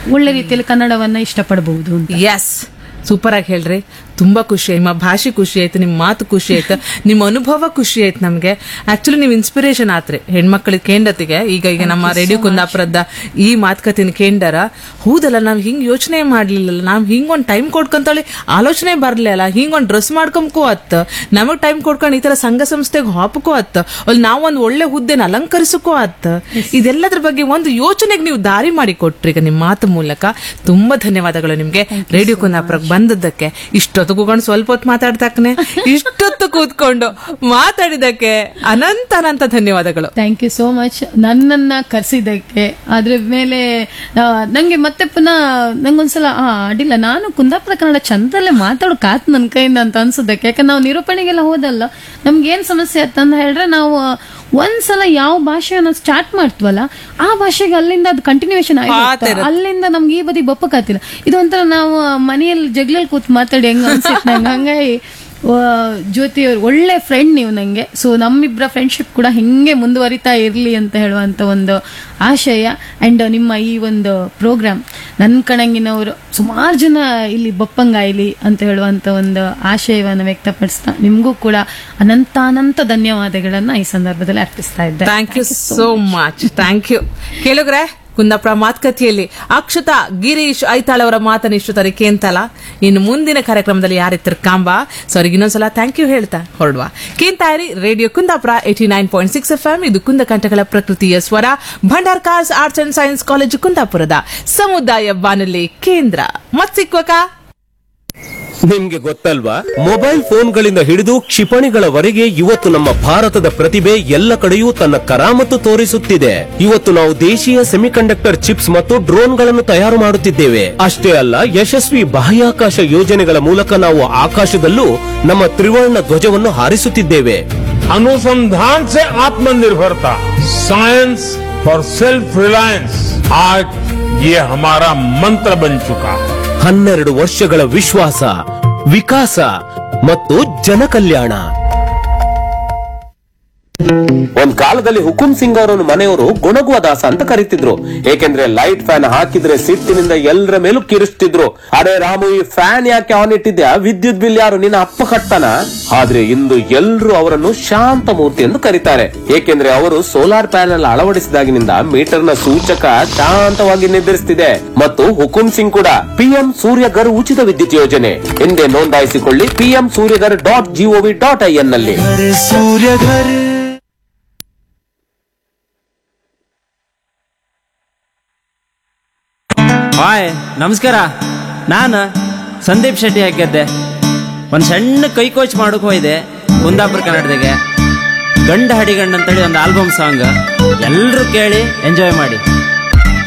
ಒಳ್ಳೆ ರೀತಿಯಲ್ಲಿ ಕನ್ನಡವನ್ನ ಇಷ್ಟಪಡಬಹುದು ಅಂತ ಎಸ್ ಸೂಪರ್ ಆಗಿ ಹೇಳ್ರಿ ತುಂಬಾ ಖುಷಿ ನಿಮ್ಮ ಭಾಷೆ ಖುಷಿ ಆಯ್ತು ನಿಮ್ಮ ಮಾತು ಖುಷಿ ಆಯ್ತು ನಿಮ್ಮ ಅನುಭವ ಖುಷಿ ಆಯ್ತು ನಮ್ಗೆ ಆಕ್ಚುಲಿ ನೀವು ಇನ್ಸ್ಪಿರೇಷನ್ ಆತ್ರಿ ಹೆಣ್ಮಕ್ಳಿಗೆ ಕೇಂಡತಿಗೆ ಈಗ ಈಗ ನಮ್ಮ ರೇಡಿಯೋ ಕುಂದಾಪುರದ ಈ ಮಾತುಕತೆನ ಕೇಂಡರ ಹೌದಲ್ಲ ನಾವ್ ಹಿಂಗ್ ಯೋಚನೆ ಮಾಡ್ಲಿಲ್ಲ ನಾವ್ ಹಿಂಗ್ ಒಂದ್ ಟೈಮ್ ಕೊಡ್ಕೊಂತಳಿ ಆಲೋಚನೆ ಬರ್ಲಿಲ್ಲ ಹಿಂಗ್ ಒಂದ್ ಡ್ರೆಸ್ ಮಾಡ್ಕೊಂಬಕೋ ಅತ್ತ ನಮಗ್ ಟೈಮ್ ಕೊಡ್ಕೊಂಡು ಈ ತರ ಸಂಘ ಸಂಸ್ಥೆಗೆ ಹಾಪಕೋ ಅತ್ತ ಅಲ್ಲಿ ನಾವ್ ಒಂದ್ ಒಳ್ಳೆ ಹುದ್ದೆನ ಅಲಂಕರಿಸಕೋ ಅತ್ತ ಇದೆಲ್ಲದ್ರ ಬಗ್ಗೆ ಒಂದು ಯೋಚನೆಗೆ ನೀವು ದಾರಿ ಮಾಡಿ ಕೊಟ್ರಿ ಈಗ ನಿಮ್ಮ ಮಾತು ಮೂಲಕ ತುಂಬಾ ಧನ್ಯವಾದಗಳು ನಿಮ್ಗೆ ರೇಡಿಯೋ ಕುಂದಾಪುರಕ್ಕೆ ಬಂದದ್ದಕ್ಕೆ ಇಷ್ಟೊತ್ತು ಕೂತ್ಕೊಂಡು ಸ್ವಲ್ಪ ಹೊತ್ತು ಮಾತಾಡ್ತಾಕನೆ ಇಷ್ಟೊತ್ತು ಕೂತ್ಕೊಂಡು ಮಾತಾಡಿದಕ್ಕೆ ಅನಂತ ಅನಂತ ಧನ್ಯವಾದಗಳು ಥ್ಯಾಂಕ್ ಯು ಸೋ ಮಚ್ ನನ್ನನ್ನ ಕರೆಸಿದ್ದಕ್ಕೆ ಅದ್ರ ಮೇಲೆ ಆ, ನಂಗೆ ಮತ್ತೆ ಪುನಃ ನಂಗೊಂದ್ಸಲ ಆ ಅಡ್ಡಿಲ್ಲ ನಾನು ಕುಂದಾಪುರ ಕನ್ನಡ ಚಂದಲ್ಲೇ ಮಾತಾಡೋಕಾತ್ ನನ್ನ ಕೈಯಿಂದ ಅಂತ ಅನ್ಸೋದಕ್ಕೆ ಯಾಕಂದ್ರೆ ನಾವು ನಿರೂಪಣೆಗೆಲ್ಲ ಹೋದಲ್ಲ ನಮ್ಗೆ ಏನ್ ಸಮಸ್ಯೆ ಅಂತಂದ ಹೇಳಿದ್ರೆ ನಾವು ಒಂದ್ಸಲ ಯಾವ ಭಾಷೆಯನ್ನ ಸ್ಟಾರ್ಟ್ ಮಾಡ್ತೀವಲ್ಲ ಆ ಭಾಷೆಗೆ ಅಲ್ಲಿಂದ ಅದು ಕಂಟಿನ್ಯೂಷನ್ ಆಗಿರುತ್ತೆ ಅಲ್ಲಿಂದ ನಮ್ಗೆ ಈ ಬದಿ ಬಪ್ಪಕ್ಕಾತಿಲ್ಲ ಇದು ಒಂಥರ ನಾವು ಮನೆಯಲ್ಲಿ ಜಗ್ಲಲ್ಲಿ ಕೂತ್ ಮಾತಾಡಿ ಹೆಂಗ ಅನ್ಸಿತ್ತು ನಂಗೆ ಹಂಗಾಗಿ ಆ, ಜ್ಯೋತಿ ಅವ್ರು ಒಳ್ಳೆ ಫ್ರೆಂಡ್ ನೀವು ನಂಗೆ ಸೊ ನಮ್ಮಿಬ್ಬರ ಫ್ರೆಂಡ್ಶಿಪ್ ಕೂಡ ಹಿಂಗೆ ಮುಂದುವರಿತಾ ಇರಲಿ ಅಂತ ಹೇಳುವಂತ ಒಂದು ಆಶಯ ಅಂಡ್ ನಿಮ್ಮ ಈ ಒಂದು ಪ್ರೋಗ್ರಾಮ್ ನನ್ನ ಕಣಂಗಿನವರು ಸುಮಾರು ಜನ ಇಲ್ಲಿ ಬಪ್ಪಂಗಾಯ್ಲಿ ಅಂತ ಹೇಳುವಂತ ಒಂದು ಆಶಯವನ್ನು ವ್ಯಕ್ತಪಡಿಸ್ತಾ ನಿಮಗೂ ಕೂಡ ಅನಂತ ಅನಂತ ಧನ್ಯವಾದಗಳನ್ನ ಈ ಸಂದರ್ಭದಲ್ಲಿ ಅರ್ಪಿಸ್ತಾ ಇದ್ದೆ thank you so much thank you ಕೇಳುಗ್ರೆ ಕುಂದಾಪುರ ಮಾತುಕತೆಯಲ್ಲಿ ಅಕ್ಷತಾ ಗಿರೀಶ್ ಐತಾಳ್ ಅವರ ಮಾತನ್ನ ಇಷ್ಟು ತರ ಕೇಂತಲ್ಲ ಇನ್ನು ಮುಂದಿನ ಕಾರ್ಯಕ್ರಮದಲ್ಲಿ ಯಾರಿತ್ತರ ಕಾಂಬ ಸೊ ಅವ್ರಿಗೆ ಇನ್ನೊಂದ್ಸಲ ಥ್ಯಾಂಕ್ ಯು ಹೇಳ್ತಾ ಹೊರಡುವ ಕೇಂತಾಯಿರಿ radio Kundapura eighty nine point six F M ಇದು ಕುಂದಕಂಠಗಳ ಪ್ರಕೃತಿಯ ಸ್ವರ Bhandarkars arts and science college ಕುಂದಾಪುರದ ಸಮುದಾಯ ಬಾನುಲಿ ಕೇಂದ್ರ ಮತ್ ಸಿಕ್ವಕ ನಿಮ್ಗೆ ಗೊತ್ತಲ್ವಾ ಮೊಬೈಲ್ ಫೋನ್ಗಳಿಂದ ಹಿಡಿದು ಕ್ಷಿಪಣಿಗಳವರೆಗೆ ಇವತ್ತು ನಮ್ಮ ಭಾರತದ ಪ್ರತಿಭೆ ಎಲ್ಲ ಕಡೆಯೂ ತನ್ನ ಕರಾಮತ್ತು ತೋರಿಸುತ್ತಿದೆ ಇವತ್ತು ನಾವು ದೇಶೀಯ ಸೆಮಿಕಂಡಕ್ಟರ್ ಚಿಪ್ಸ್ ಮತ್ತು ಡ್ರೋನ್ಗಳನ್ನು ತಯಾರು ಮಾಡುತ್ತಿದ್ದೇವೆ ಅಷ್ಟೇ ಅಲ್ಲ ಯಶಸ್ವಿ ಬಾಹ್ಯಾಕಾಶ ಯೋಜನೆಗಳ ಮೂಲಕ ನಾವು ಆಕಾಶದಲ್ಲೂ ನಮ್ಮ ತ್ರಿವರ್ಣ ಧ್ವಜವನ್ನು ಹಾರಿಸುತ್ತಿದ್ದೇವೆ अनुसंधान से आत्मनिर्भरता साइंस फॉर सेल्फ रिलायंस आज ये हमारा मंत्र बन चुका है ಹನ್ನೆರಡು ವರ್ಷಗಳ ವಿಶ್ವಾಸ ವಿಕಾಸ ಮತ್ತು ಜನಕಲ್ಯಾಣ ಒಂದ್ ಕಾಲದಲ್ಲಿ ಹುಕುಂ ಸಿಂಗ್ ಅವರನ್ನು ಮನೆಯವರು ಗೊಣಗುವ ದಾಸ ಅಂತ ಕರೀತಿದ್ರು ಏಕೆಂದ್ರೆ ಲೈಟ್ ಫ್ಯಾನ್ ಹಾಕಿದ್ರೆ ಸಿಟ್ಟಿನಿಂದ ಎಲ್ಲರ ಮೇಲೂ ಕಿರಿಸ್ತಿದ್ರು ಅರೆ ರಾಮು ಈ ಫ್ಯಾನ್ ಯಾಕೆ ಆನ್ ಇಟ್ಟಿದ್ಯಾ ವಿದ್ಯುತ್ ಬಿಲ್ ಯಾರು ನಿನ್ನ ಅಪ್ಪ ಕಟ್ತಾನ ಆದ್ರೆ ಇಂದು ಎಲ್ರು ಅವರನ್ನು ಶಾಂತ ಮೂರ್ತಿ ಎಂದು ಕರೀತಾರೆ ಏಕೆಂದ್ರೆ ಅವರು ಸೋಲಾರ್ ಪ್ಯಾನೆಲ್ ಅಳವಡಿಸಿದಾಗಿನಿಂದ ಮೀಟರ್ ನ ಸೂಚಕ ಶಾಂತವಾಗಿ ನಿರ್ಧರಿಸುತ್ತಿದೆ ಮತ್ತು ಹುಕುಂ ಸಿಂಗ್ ಕೂಡ ಪಿಎಂ ಸೂರ್ಯಗರ್ ಉಚಿತ ವಿದ್ಯುತ್ ಯೋಜನೆ ಹಿಂದೆ ನೋಂದಾಯಿಸಿಕೊಳ್ಳಿ PM Suryaghar dot GOV dot I N ನಲ್ಲಿ ಹಾಯ್ ನಮಸ್ಕಾರ ನಾನು ಸಂದೀಪ್ ಶೆಟ್ಟಿ ಹಾಕಿದ್ದೆ ಒಂದು ಸಣ್ಣ ಕೈ ಕೋಚ್ ಮಾಡಕ್ ಹೋಯ್ದೆ ಕುಂದಾಪುರ ಕನ್ನಡದಾಗೆ ಗಂಡ ಹಡಿಗಂಡ ಅಂತೇಳಿ ಒಂದು ಆಲ್ಬಮ್ ಸಾಂಗ್ ಎಲ್ಲರೂ ಕೇಳಿ ಎಂಜಾಯ್ ಮಾಡಿ